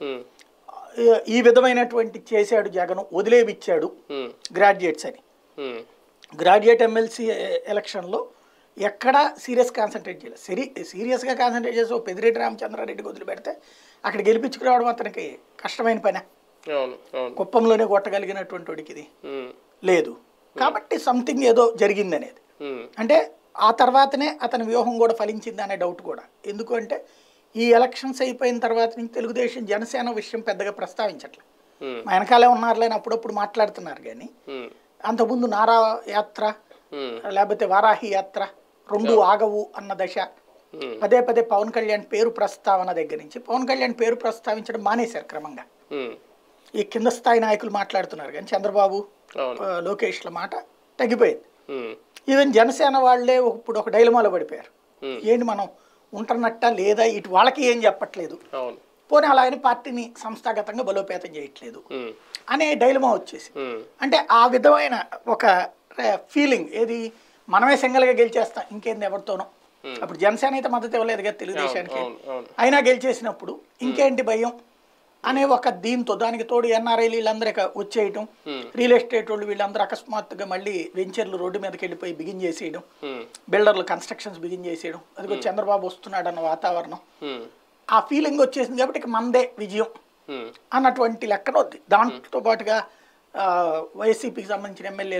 ఉమ్, ఈ- ఈ విధమైనటువంటి చేశాడు జగన్ వదిలేవిచ్చాడు ఉమ్, గ్రాడ్యుయేట్స్ అని ఉమ్, గ్రాడ్యుయేట్ ఎమ్మెల్సీ ఎలక్షన్లో ఎక్కడ సీరియస్ కాన్సన్ట్రేట్ చేయలేదు సరి సీరియస్గా కాన్సన్ట్రేట్ చేసి ఓ పెదిరెడ్డి రామచంద్రారెడ్డికి వదిలిపెడితే అక్కడ గెలిపించుకురావడం అతనికి కష్టమైన పని అవును అవును కుప్పంలోనే కొట్టగలిగినటువంటి వాడికి ఇది ఉమ్, లేదు కాబట్టి సంథింగ్ ఏదో జరిగింది అనేది ఉమ్, అంటే ఆ తర్వాతనే అతని వ్యూహం కూడా ఫలించింది అనే డౌట్ కూడా ఎందుకు అంటే ఈ ఎలక్షన్స్ అయిపోయిన తర్వాత నుంచి తెలుగుదేశం జనసేన విషయం పెద్దగా ప్రస్తావించట్లేదు ఉమ్, మా వెనకాలే ఉన్నారులేని అప్పుడప్పుడు మాట్లాడుతున్నారు కానీ ఉమ్, అంతకుముందు నారా యాత్ర ఉమ్, లేకపోతే వారాహి యాత్ర రెండు ఆగవు అన్న దశ ఉమ్, పదే పదే పవన్ కళ్యాణ్ పేరు ప్రస్తావన దగ్గర నుంచి పవన్ కళ్యాణ్ పేరు ప్రస్తావించడం మానేశారు క్రమంగా ఉమ్, ఈ కింద స్థాయి నాయకులు మాట్లాడుతున్నారు కానీ చంద్రబాబు అవును ఆ, లోకేష్ల మాట తగ్గిపోయింది ఉమ్, ఈవెన్ జనసేన వాళ్ళే ఇప్పుడు ఒక డైలమాలో పడిపోయారు ఉమ్, ఏంటి మనం ఉంటున్నట్ట లేదా ఇటు వాళ్ళకి ఏం చెప్పట్లేదు అవును పోనీ అలాగని పార్టీని సంస్థాగతంగా బలోపేతం చేయట్లేదు ఉమ్, అనే డైలమా వచ్చేసి ఉమ్, అంటే ఆ విధమైన ఒక ఫీలింగ్ ఏది మనమే సింగల్గా గెలిచేస్తాం ఇంకేంది ఎవరితోనో Hmm. అప్పుడు జనసేన అయితే మద్దతు ఇవ్వలేదు కదా తెలుగుదేశానికి అవును అవును అయినా గెలిచేసినప్పుడు ఇంకేంటి భయం అనే ఒక దీంతో దానికి తోడు ఎన్ఆర్ఐలు వీళ్ళందరూ ఇక వచ్చేయటం Hmm. రియల్ ఎస్టేట్ వాళ్ళు వీళ్ళందరూ అకస్మాత్తుగా మళ్ళీ వెంచర్లు రోడ్డు మీదకి వెళ్ళిపోయి బిగిన్ చేసేయడం ఉమ్, బిల్డర్లు కన్స్ట్రక్షన్స్ బిగిన్ చేసేయడం అదిగో చంద్రబాబు వస్తున్నాడు అన్న వాతావరణం ఉమ్, ఆ ఫీలింగ్ వచ్చేసింది కాబట్టి ఇక మందే విజయం ఉమ్, అన్నటువంటి లెక్కన వద్ది దాంతో పాటుగా వైసీపీకి సంబంధించిన ఎమ్మెల్యే